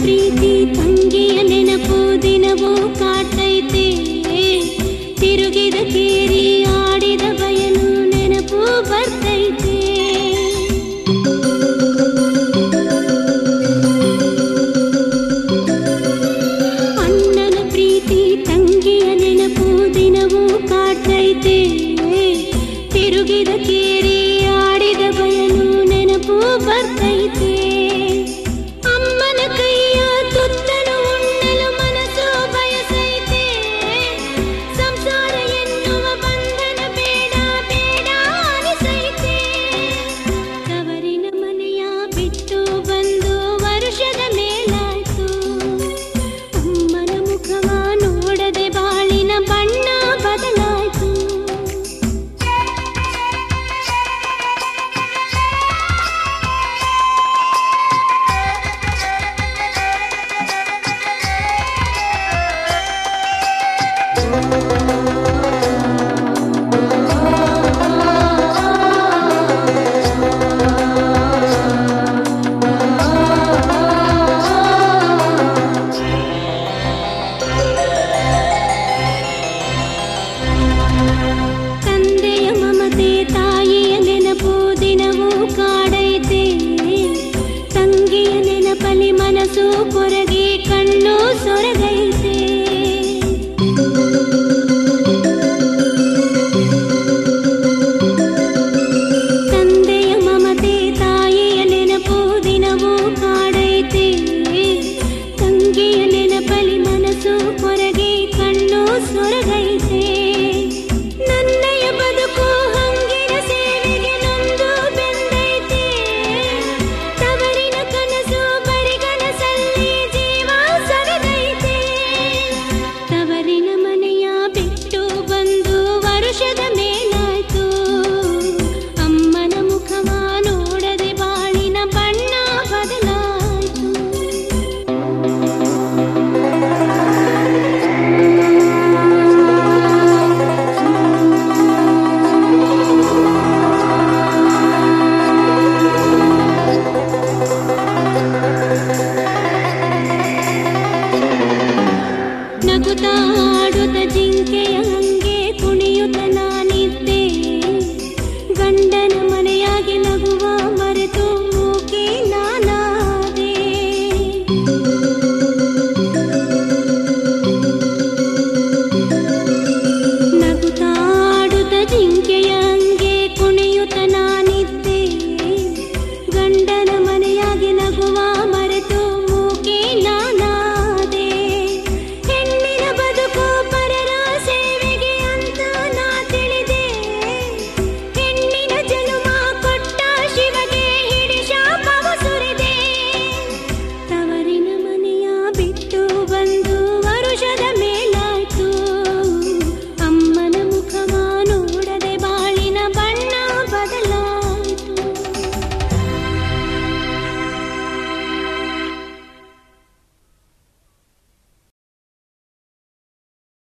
ಪ್ರೀತಿ ತಂಗಿಯ ನೆನಪು ದಿನವೂ ಕಾಟೈತೆ ತಿರುಗಿದ ಕೇರಿ ಆಡಿದ ಬಯಲು ನೆನಪು ಬರ್ತೈತೆ ಅಣ್ಣನ ಪ್ರೀತಿ ತಂಗಿಯ ನೆನಪು ದಿನವೂ ಕಾಟೈತೆ ತಿರುಗಿದ ಕೇರಿ ಆಡಿದ ಬಯಲು ನೆನಪು ಬರ್ತೈತೆ ಅಮ್ಮನ ಕೈಯ ತುತ್ತನು ಉಣ್ಣಲು ಮನಸ್ಸು ಬಯಸೈತೆ ಸಂಸಾರ ಎನ್ನುವ ಬಂಧನ ಬೇಡ ಬೇಡ ಅನಿಸೈತೆ ತವರಿನ ಮನೆಯ ಬಿಟ್ಟು ಬಂದು ವರುಷದ ಮೇಲಾಯ್ತು ಅಮ್ಮನ ಮುಖವ ನೋಡದೆ ಬಾಳಿನ ಬಣ್ಣ ಬದಲಾಯ್ತು ತಂದೆಯ ಮಮತೆ ತಾಯಿಯ ನೆನಪು ದಿನವೂ ಕಾಡೈತೆ ತಂಗಿಯ ನೆನಪಲಿ ಮನಸ್ಸು ಕೊರಗಿ ಕಣ್ಣು ಸೊರಗೈತೆ ತಂದೆಯ ಮಮತೆ ತಾಯಿಯ ನೆನಪು ದಿನವೂ ಕಾಡೈತೆ ತಂಗಿಯ ನೆನಪಲಿ ಮನಸ್ಸು ಕೊರಗಿ ಕಣ್ಣು ಸೊರಗೈತೆ ನನ್ನಯ ಬದುಕು ಹಂಗಿನ ಸೇವೆಗೆ ನೊಂದು ಬೆಂದೈತೆ ತವರಿನ ಕನಸು ಬರಿಗನಸಲ್ಲಿ ಜೀವ ಸರದೈತೆ ತವರಿನ ಮನೆಯ ಬಿಟ್ಟು ಬಂದು ವರುಷದ ಮೇಲಾಯ್ತು ಅಮ್ಮನ ಮುಖವ ನೋಡದೆ ಬಾಳಿನ ಬಣ್ಣ ಬದಲಾಯ್ತು ನಗುತ್ತಾ